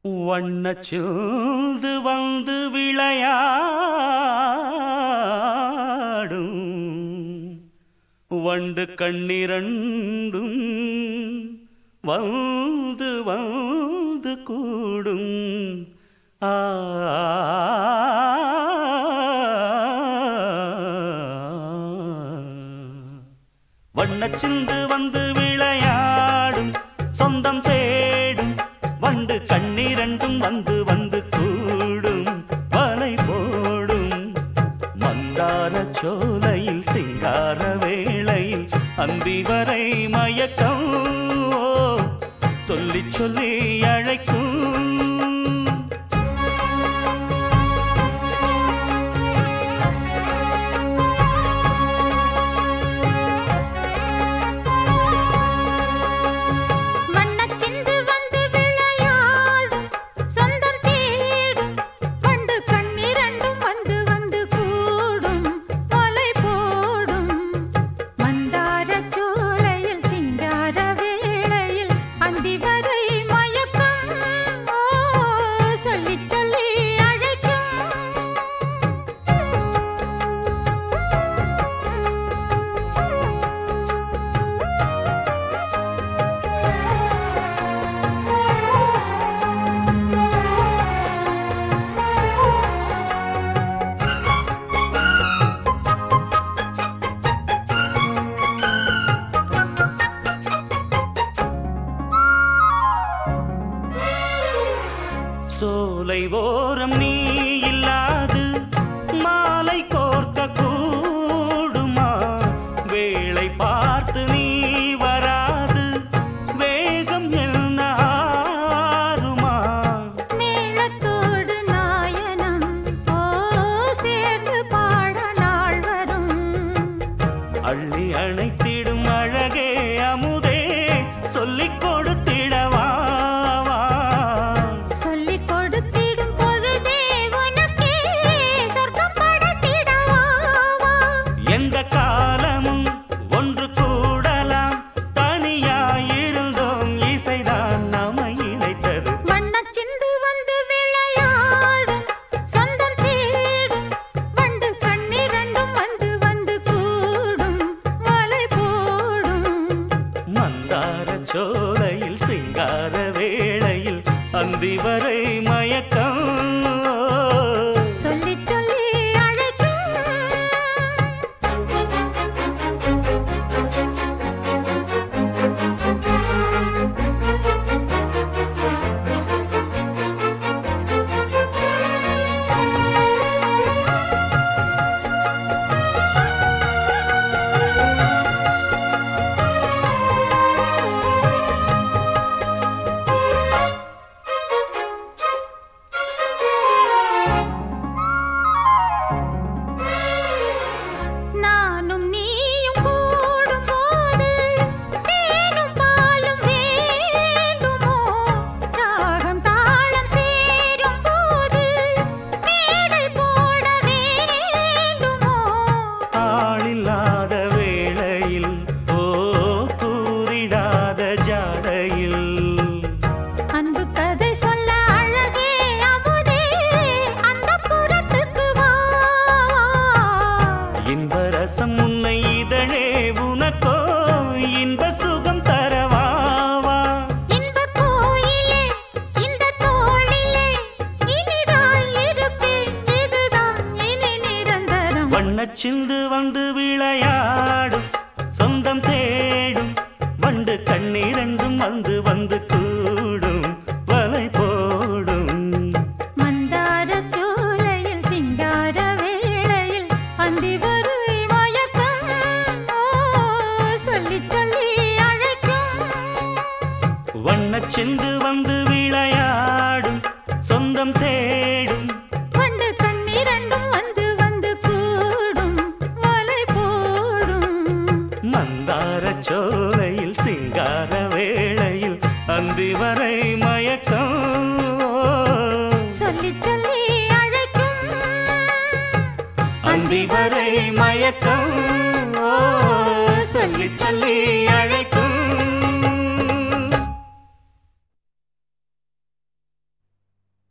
வண்ணச்சூழ்ந்து வந்து விளையாடும் வண்டு கண்ணிரண்டும் வந்து வந்து கூடும் ஆ வண்ணச்சிந்து வந்து விளையாடும் சொந்தம் தேடும் வண்டு கண்ணீரண்டும் வந்து வந்து கூடும் வலை போடும் மந்தார சோலையில் சிங்கார வேளையில் அந்தி வரை மயக்கம் ஓ, சொல்லி சொல்லி அழைக்கும் வண்ணச்சிந்து வந்து விளையாடும் சொந்தம் தேடும் வண்டு கண்ணிரண்டும் வந்து வந்து கூடும் மலை போடும் மந்தார சோலையில் சிங்கார வேளையில் அந்தி வரை மயக்கம் ஓ, சொல்லி சொல்லி சோலை ஓரம் நீ இல்லாது மாலை கோர்க்க கூடுமா வேளை பார்த்து நீ வராது வேகம் என்ன ஆறுமா மேளத்தோடு நாயனம் ஓ சேர்ந்து பாட நாள் வரும் அள்ளி அணைத்திடும் அழகே அமுதே சொல்லிக் கொடுத்திடவா சொல்லிக் கொடுத்திடும் பொழுதே உனக்கே சொர்க்கம் படைத்திடவா எந்த காலமும் ஒன்று கூடலாம் தனியாயிருந்தோம் இசைதான் நம்மை இணைத்தது வண்ணச்சிந்து வந்து விளையாடும் சொந்தம் தேடும் வண்டு கண்ணிரண்டும் வந்து வந்து கூடும் மலை போடும் மந்தார சோலையில் சிங்கார வேளையில் அந்தி வரை மயக்கம் சொல்லி சொல்லி அழைக்கும் நானும் நீயும் கூடும் போது தேனும் பாலும் வேண்டுமோ ராகம் தாளம் சேரும் போது மேடை போட வேண்டுமோ ஆளில்லாத வேளையில் ஓ கூறிடாத ஜாடையில் அன்பு கதை சொல்ல அழகே அமுதே அந்த புறத்துக்கு வா இன்ப ரசம் உன்னை இதழே உனக்கோ இன்ப சுகம் தரவாவா இன்ப கோயிலே இந்த தோளிலே இனிதாய் இருப்பேன் இதுதான் இனி நிரந்தரம் வண்ணச்சிந்து வந்து விளையாடும் சொந்தம் தேடும் வண்டு கண்ணீரண்டும் வந்து வந்து கூடும் வலை போடும் மந்தார சோலையில் சிங்கார வேளையில் அந்தி வரை மயக்கம் ஓ, சொல்லி சொல்லி அழைக்கும் வண்ணச்சிந்து வந்து விளையாடும் சொந்தம் தேடும் வண்டு கண்ணிரண்டும் வந்து வந்து கூடும் மலை போடும் மந்தார சோலையில் சிங்கார வேளையில் அந்தி வரை மயக்கம் சொல்லி சொல்லி அழைக்கும் அந்தி வரை மயக்கம் ஓ, சொல்லி சொல்லி அழைக்கும்